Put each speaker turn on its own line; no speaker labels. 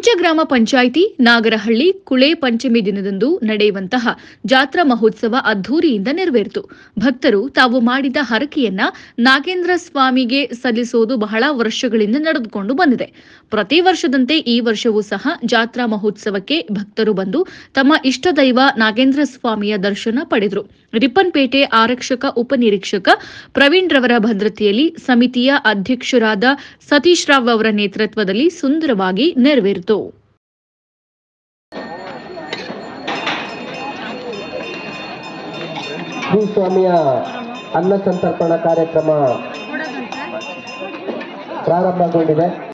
ಪಂಚಗ್ರಾಮ ಪಂಚಾಯಿತಿ ನಾಗರಹಳ್ಳಿ ಕುಳೆ ಪಂಚಮಿ ದಿನದಂದು ನಡೆಯುವಂತಹ ಜಾತ್ರಾ ಮಹೋತ್ಸವ ಅದ್ದೂರಿಯಿಂದ ನೆರವೇರಿತು ಭಕ್ತರು ತಾವು ಮಾಡಿದ ಹರಕೆಯನ್ನ ನಾಗೇಂದ್ರ ಸ್ವಾಮಿಗೆ ಸಲ್ಲಿಸೋದು ಬಹಳ ವರ್ಷಗಳಿಂದ ನಡೆದುಕೊಂಡು ಬಂದಿದೆ ಪ್ರತಿ ವರ್ಷದಂತೆ ಈ ವರ್ಷವೂ ಸಹ ಜಾತ್ರಾ ಮಹೋತ್ಸವಕ್ಕೆ ಭಕ್ತರು ಬಂದು ತಮ್ಮ ಇಷ್ಟ ದೈವ ನಾಗೇಂದ್ರ ಸ್ವಾಮಿಯ ದರ್ಶನ ಪಡೆದರು ರಿಪ್ಪನ್ಪೇಟೆ ಆರಕ್ಷಕ ಉಪನಿರೀಕ್ಷಕ ಪ್ರವೀಣ್ ರವರ ಭದ್ರತೆಯಲ್ಲಿ ಸಮಿತಿಯ ಅಧ್ಯಕ್ಷರಾದ ಸತೀಶ್ ರಾವ್ ಅವರ ನೇತೃತ್ವದಲ್ಲಿ ಸುಂದರವಾಗಿ ನೆರವೇರಿತು
ಶ್ರೀ ಸ್ವಾಮಿಯ ಅನ್ನ ಸಂತರ್ಪಣಾ ಕಾರ್ಯಕ್ರಮ ಪ್ರಾರಂಭಗೊಂಡಿದೆ